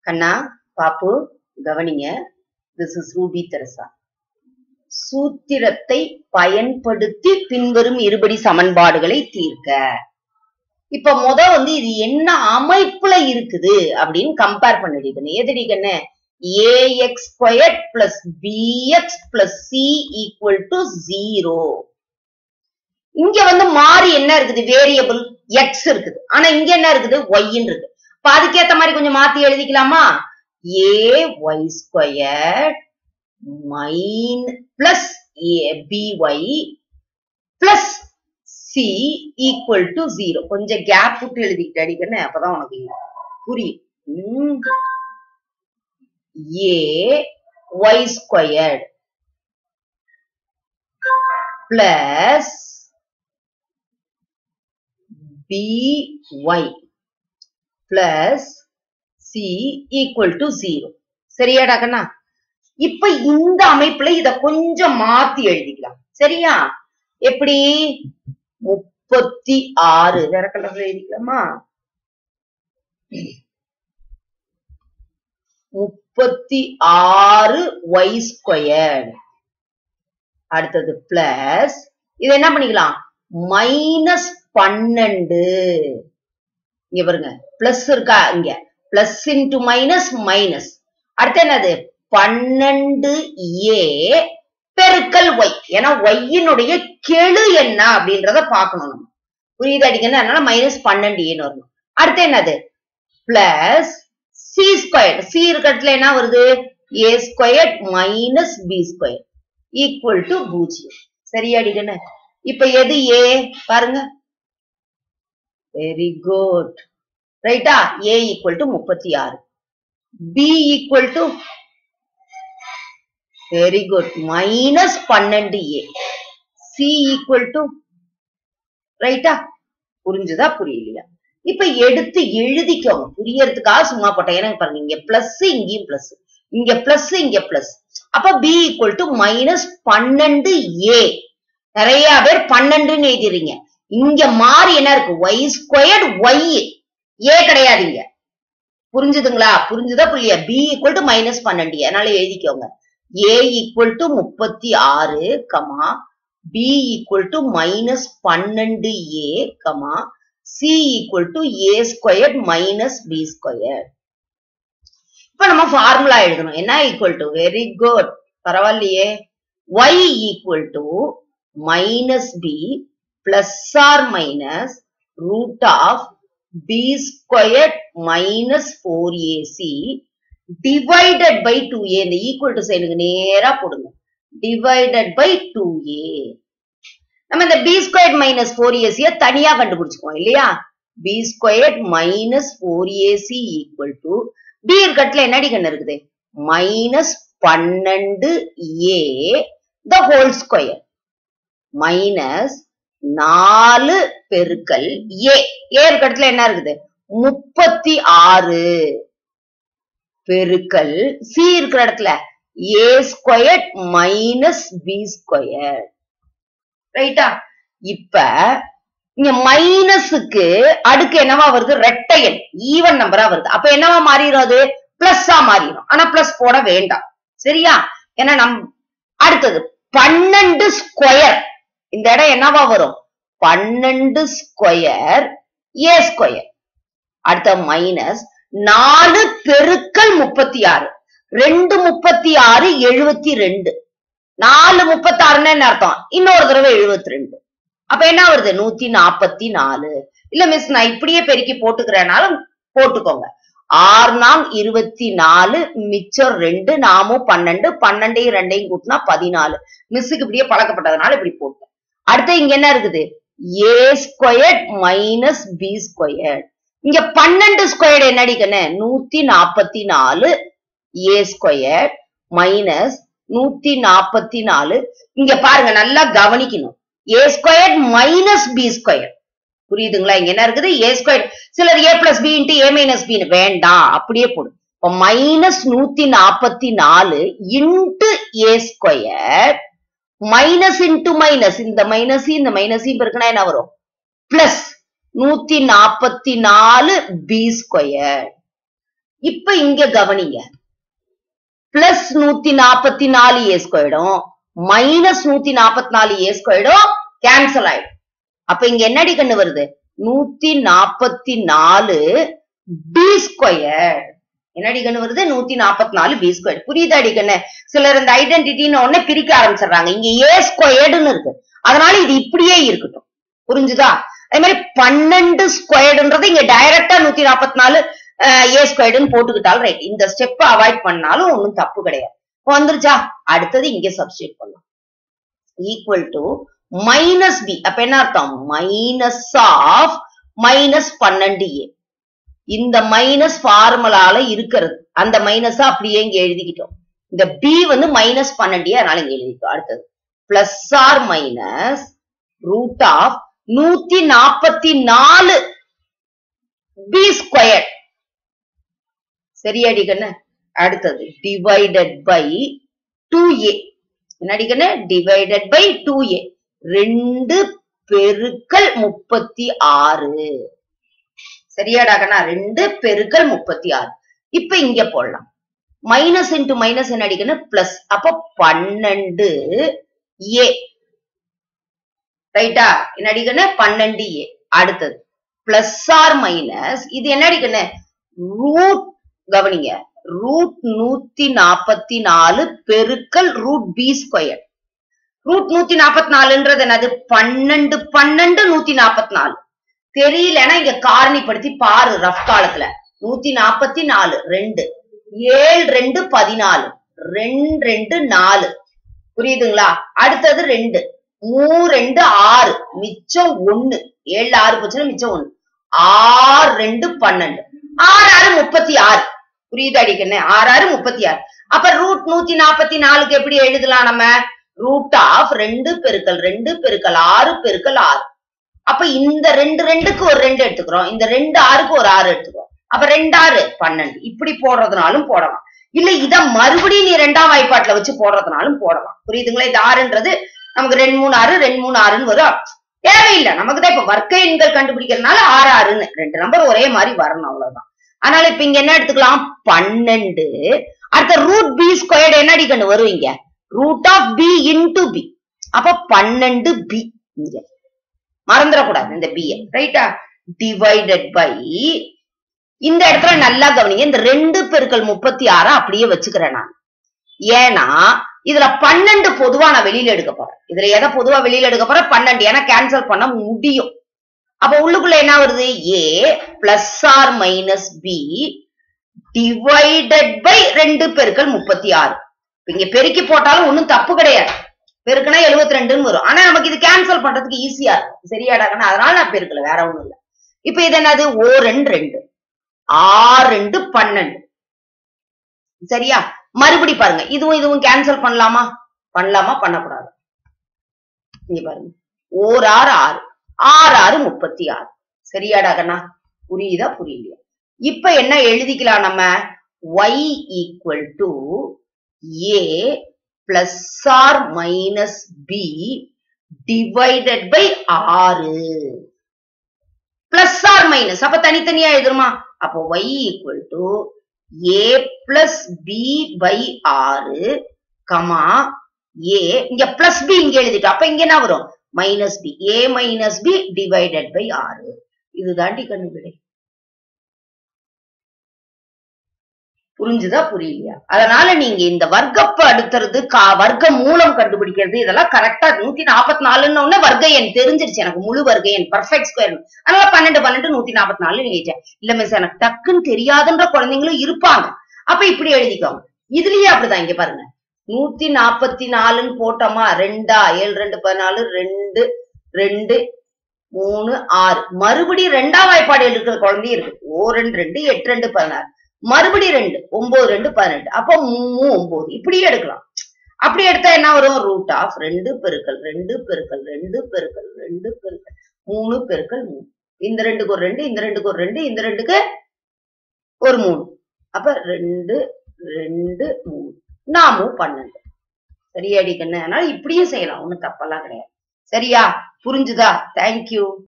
கண்ணா பாப்பு கவனிங்க this is Ruby Teresa சூத்திரத்தை பயன்படுத்தி பின்வரும் இருபடி சமன்பாடுகளை தீர்க்க இப்ப முத வந்து இது என்ன அமைப்புல இருக்குது அப்படின்னு கம்பேர் பண்ணிடுக்கணும் எதிரிக்கன்னு a x square plus b x plus c equal to zero இங்க வந்து மாறி என்ன இருக்குது வேரியபிள் எக்ஸ் இருக்குது ஆனா இங்க என்ன இருக்குது ஒய்ன்னு இருக்கு இப்ப அதுக்கேத்த மாதிரி கொஞ்சம் மாத்தி எழுதிக்கலாமா ஏ ஒய் ஸ்கொயர் மைன் plus a b y plus c equal to zero கொஞ்சம் கேப் விட்டு எழுதிக்கிட்டு அடிக்கன்னு அப்பதான் உனக்கு புரியும் a y squared plus by plus c equal to zero சரியாடா கண்ணா இப்ப இந்த அமைப்புல இத கொஞ்சம் மாத்தி எழுதிக்கலாம் சரியா எப்படி முப்பத்தி ஆறு வேற கலர்ல எழுதிக்கலாமா முப்பத்தி ஆறு ஒய் ஸ்கொயர் அடுத்தது பிளஸ் இது என்ன பண்ணிக்கலாம் மைனஸ் பன்னெண்டு இங்க பாருங்க பிளஸ் இருக்கா இங்க பிளஸ் இன்டு மைனஸ் மைனஸ் அடுத்து என்னது பன்னெண்டு ஏ பெருக்கல் ஒய் ஏன்னா ஒய்யினுடைய கெழு என்ன அப்படின்றத பார்க்கணும் நம்ம புரியுது அடிக்கணும் அதனால மைனஸ் பன்னெண்டு ஏன்னு வரணும் அடுத்து என்னது பிளஸ் சி ஸ்கொயர் சி இருக்கிறதுல என்ன வருது a square minus B square equal to பூஜ்ஜியம் சரியா அடிக்கணும் இப்ப எது ஏ பாருங்க வெரி குட் ரைட்டா ஏ ஈக்குவல் டு முப்பத்தி ஆறு b equal to very good minus பன்னெண்டு ஏ சி ஈக்குவல் டு ரைட்டா புரிஞ்சுதா புரியலையா இப்ப எடுத்து எழுதிக்கோங்க புரியறதுக்காக சும்மா போட்டேன் ஏன்னா பாருங்க இங்க பிளஸ் இங்கேயும் பிளஸ் இங்க பிளஸ் இங்க பிளஸ் அப்ப பி ஈக்குவல் டு மைனஸ் பன்னெண்டு ஏ நிறைய பேர் பன்னெண்டுன்னு எழுதிடுறீங்க இங்க மாறி என்ன இருக்கு ஒய் ஸ்கொயர்ட் ஒய் ஏ கிடையாதுங்க புரிஞ்சுதுங்களா புரிஞ்சுதா புரியலையா பி ஈக்குவல் டு மைனஸ் பன்னெண்டு அதனால எழுதிக்கோங்க ஏ ஈக்குவல் டு முப்பத்தி ஆறு comma b equal to minus பன்னெண்டு a comma c equal to a square minus B square இப்ப நம்ம ஃபார்முலா எழுதணும் என்ன ஈக்குவல் டு வெரி குட் பரவாயில்லையே y equal to minus b plus or minus root of b squared minus 4ac divided by 2a இந்த equal to சைனுக்கு நேரா போடுங்க divided by 2a நம்ம இந்த b squared minus 4ac தனியா கண்டுபிடிச்சுக்குவோம் இல்லையா b squared minus 4ac equal to b இருக்கட்டுல என்னடி கண்ணு இருக்குது minus பன்னெண்டு a the whole square minus நாலு பெருக்கல் ஏ ஏ இடத்துல என்ன இருக்குது முப்பத்தி ஆறு பெருக்கல் சி இருக்கிற இடத்துல A square minus B square ரைட்டா இப்ப இங்க மைனஸுக்கு அடுக்கு என்னவா வருது ரெட்டையன் ஈவன் நம்பரா வருது அப்ப என்னவா மாறிடும் அது பிளஸ்ஸா மாறிடும் ஆனா பிளஸ் போட வேண்டாம் சரியா ஏன்னா நம் அடுத்தது பன்னெண்டு ஸ்கொயர் இந்த இடம் என்னவா வரும் பன்னெண்டு ஸ்கொயர் ஏ ஸ்கொயர் அடுத்த மைனஸ் நாலு பெருக்கல் முப்பத்தி ஆறு ரெண்டு முப்பத்தி ஆறு எழுபத்தி ரெண்டு நாலு முப்பத்தி ஆறுன்னு என்ன அர்த்தம் இன்னொரு தடவை எழுபத்தி ரெண்டு அப்ப என்ன வருது நூத்தி நாப்பத்தி நாலு இல்ல மிஸ் நான் இப்படியே பெருக்கி போட்டுக்கிறேனாலும் போட்டுக்கோங்க ஆறு நாம் இருபத்தி நாலு மிச்சம் ரெண்டு நாமும் பன்னெண்டு பன்னெண்டையும் ரெண்டையும் கூட்டினா பதினாலு மிஸ்ஸுக்கு இப்படியே பழக்கப்பட்டதுனால இப்படி போட்டேன் அடுத்து இங்க என்ன இருக்குது A square minus B square இங்க பன்னெண்டு ஸ்கொயர் என்னடி கண்ணு நூத்தி நாப்பத்தி நாலு ஏ ஸ்கொயர் மைனஸ் நூத்தி நாப்பத்தி நாலு இங்க பாருங்க நல்லா கவனிக்கணும் A square minus B square புரியுதுங்களா இங்க என்ன இருக்குது ஏ ஸ்கொயர் சிலர் A plus B into A minus B வேண்டாம் அப்படியே போடு இப்போ மைனஸ் நூத்தி நாப்பத்தி நாலு into A square minus into minus இந்த மைனஸ் இந்த மைனஸ் இருக்குன்னா என்ன வரும் பிளஸ் நூத்தி நாப்பத்தி நாலு பி ஸ்கொயர் இப்ப இங்க கவனிங்க பிளஸ் நூத்தி நாற்பத்தி நாலு ஏ ஸ்கொயர்டும் மைனஸ் நூத்தி நாற்பத்தி நாலு ஏ ஸ்கொயர்டும் கேன்சல் ஆயிடும் அப்ப இங்க என்னடி கண்ணு வருது நூத்தி நாற்பத்தி நாலு பி ஸ்கொயர் என்னடி கண்ணு வருது நூத்தி நாற்பத்தி நாலு பி ஸ்கொயர் புரியுதா அடி கண்ணு சிலர் இந்த ஐடென்டிட்டின்னு உடனே பிரிக்க ஆரம்பிச்சிடுறாங்க இங்க ஏ ஸ்கொயர்டுன்னு இருக்கு அதனால இது இப்படியே இருக்கட்டும் புரிஞ்சுதா அதே மாதிரி பன்னெண்டு ஸ்கொயர்டுன்றது இங்க டைரக்டா நூத்தி நாற்பத்தி நாலு ஏ ஸ்கொயர்டுன்னு போட்டுக்கிட்டாலும் ரைட் இந்த ஸ்டெப் அவாய்ட் பண்ணாலும் ஒண்ணும் தப்பு கிடையாது இப்ப வந்துருச்சா அடுத்தது இங்க சப்ஸ்டியூட் பண்ணலாம் ஈக்குவல் டு மைனஸ் பி அப்ப என்ன அர்த்தம் மைனஸ் ஆஃப் மைனஸ் பன்னெண்டு ஏ இந்த மைனஸ் ஃபார்முலால இருக்கிறது அந்த மைனஸ் அப்படியே இங்க எழுதிக்கிட்டோம் இந்த பி வந்து மைனஸ் பன்னெண்டு அதனால இங்க எழுதிட்டோம் அடுத்தது plus R minus root of நூத்தி நாற்பத்தி நாலு பி ஸ்கொயர் சரியாடி கண்ணு அடுத்தது டிவைடட் பை டூ ஏ என்னடி கண்ணு டிவைடட் பை டூ ஏ ரெண்டு பெருக்கல் முப்பத்தி ஆறு சரியாடா கண்ணா ரெண்டு பெருக்கல் முப்பத்தி ஆறு இப்ப இங்க போடலாம் மைனஸ் இன்டு மைனஸ் என்ன அடிக்கணும் பிளஸ் அப்ப பன்னெண்டு ஏ ரைட்டா என்ன அடிக்கணும் பன்னெண்டு ஏ அடுத்தது பிளஸ் ஆர் மைனஸ் இது என்ன அடிக்கணும் ரூட் கவனிங்க ரூட் நூத்தி நாற்பத்தி நாலு பெருக்கல் ரூட் பி ஸ்கொயர் ரூட் நூத்தி நாற்பத்தி நாலுன்றது என்னது பன்னெண்டு பன்னெண்டு நூத்தி நாற்பத்தி நாலு தெரியலன்னா இங்க காரணிப்படுத்தி பாரு ரஃப் காலத்துல நூத்தி நாற்பத்தி நாலு ரெண்டு ஏழு ரெண்டு பதினாலு ரெண்டு ரெண்டு நாலு புரியுதுங்களா அடுத்தது ரெண்டு மூ ரெண்டு ஆறு மிச்சம் ஒண்ணு ஏழு ஆறு போச்சுன்னா மிச்சம் ஒண்ணு ஆறு ரெண்டு பன்னெண்டு ஆறு ஆறு முப்பத்தி ஆறு புரியுது அடிக்கண்ணே ஆறு ஆறு முப்பத்தி ஆறு அப்ப ரூட் நூத்தி நாற்பத்தி நாலுக்கு எப்படி எழுதலாம் நம்ம ரூட் ஆஃப் ரெண்டு பெருக்கல் ரெண்டு பெருக்கல் ஆறு பெருக்கல் ஆறு அப்ப இந்த ரெண்டு ரெண்டுக்கு ஒரு ரெண்டு எடுத்துக்கிறோம் இந்த ரெண்டு ஆறுக்கு ஒரு ஆறு எடுத்துக்கிறோம் அப்ப ரெண்டு ஆறு பன்னெண்டு இப்படி போடுறதுனாலும் போடலாம் இல்ல இத மறுபடியும் நீ ரெண்டாம் வாய்ப்பாட்டுல வச்சு போடுறதுனாலும் போடலாம் புரியுதுங்களா இது ஆறுன்றது நமக்கு ரெண்டு மூணு ஆறு ரெண்டு மூணு ஆறுன்னு வரும் தேவையில்லை நமக்கு தான் இப்ப வர்க்க எண்கள் கண்டுபிடிக்கிறதுனால ஆறு ஆறுன்னு ரெண்டு நம்பர் ஒரே மாதிரி வரணும் அவ்வளவுதான் அதனால இப்ப இங்க என்ன எடுத்துக்கலாம் பன்னெண்டு அடுத்த ரூட் பி ஸ்கொயர்டு என்ன அடிக்கணும் வரும் இங்க root of B into B அப்ப பன்னெண்டு பி இங்க மறந்துடக்கூடாது இந்த பி ரைட்டா டிவைடட் பை இந்த இடத்துல நல்லா கவனிங்க இந்த ரெண்டு பெருக்கல் முப்பத்தி ஆறு அப்படியே வச்சுக்கிறேன் நான் ஏன்னா இதுல பன்னெண்டு பொதுவா நான் வெளியில எடுக்க போறேன் இதுல எதை பொதுவா வெளியில எடுக்க போறேன் பன்னெண்டு ஏன்னா கேன்சல் பண்ண முடியும் அப்ப உள்ளுக்குள்ள என்ன வருது A plus R minus B divided by ரெண்டு பெருக்கல் முப்பத்தி ஆறு இங்க பெருக்கி போட்டாலும் ஒண்ணும் தப்பு கிடையாது பெருக்குனா எழுபத்தி ரெண்டுன்னு வரும் ஆனா நமக்கு இது கேன்சல் பண்றதுக்கு ஈஸியா இருக்கும் சரியாடாக்கணும் அதனால நான் பெருக்கல வேற ஒண்ணும் இல்ல இப்ப இது என்னது ஓ ரெண்டு ரெண்டு ஆறு ரெண்டு பன்னெண்டு சரியா மறுபடி பாருங்க இதுவும் இதுவும் கேன்சல் பண்ணலாமா பண்ணலாமா பண்ணக்கூடாது இங்க பாருங்க ஓர் ஆறு ஆறு ஆறு ஆறு முப்பத்தி ஆறு சரியாடா கண்ணா புரியுதா புரியலையா இப்ப என்ன எழுதிக்கலாம் நம்ம y equal to A plus R minus B divided by ஆறு பிளஸ் ஆர் மைனஸ் அப்ப தனித்தனியா எழுதுருமா அப்போ y equal to A plus B by ஆறு கமா ஏ இங்க பிளஸ் பி இங்க எழுதிட்டோம் அப்ப இங்க என்ன வரும் minus B A minus B divided by ஆறு இதுதாண்டி கண்ணு விடை புரிஞ்சுதா புரியலையா அதனால நீங்க இந்த வர்க்கப்படுத்துறது கா வர்க்க மூலம் கண்டுபிடிக்கிறது இதெல்லாம் கரெக்டா நூத்தி நாற்பத்தி நாலுன்னு உடனே வர்க்க எண் தெரிஞ்சிருச்சு எனக்கு முழு வர்க்க எண் பர்ஃபெக்ட் ஸ்கொயர் அதனால பன்னெண்டு பன்னெண்டு நூத்தி நாற்பத்தி நாலு நீங்க இல்ல மிஸ் எனக்கு டக்குன்னு தெரியாதுன்ற குழந்தைங்களும் இருப்பாங்க அப்ப இப்படி எழுதிக்கோங்க இதுலயே அப்படிதான் இங்க பாருங்க நூத்தி நாற்பத்தி நாலுன்னு போட்டோமா ரெண்டா ஏழு ரெண்டு பதினாலு ரெண்டு ரெண்டு மூணு ஆறு மறுபடியும் ரெண்டாம் வாய்ப்பாடு இருக்கிற குழந்தையும் இருக்கு ஓ ரெண்டு ரெண்டு எட்டு ரெண்டு பதினாறு மறுபடியும் ரெண்டு ஒன்பது ரெண்டு பதினெட்டு அப்போ மூணு ஒன்பது இப்படியே எடுக்கலாம் அப்படி எடுத்தா என்ன வரும் ரூட் ஆஃப் ரெண்டு பெருக்கல் ரெண்டு பெருக்கல் ரெண்டு பெருக்கல் ரெண்டு பெருக்கல் மூணு பெருக்கல் மூணு இந்த ரெண்டுக்கு ஒரு ரெண்டு இந்த ரெண்டுக்கு ஒரு ரெண்டு இந்த ரெண்டுக்கு ஒரு மூணு அப்ப ரெண்டு ரெண்டு மூணு நாமும் பன்னெண்டு சரியாடி கண்ணு அதனால இப்படியும் செய்யலாம் ஒண்ணும் தப்பெல்லாம் கிடையாது சரியா புரிஞ்சுதா தேங்க்யூ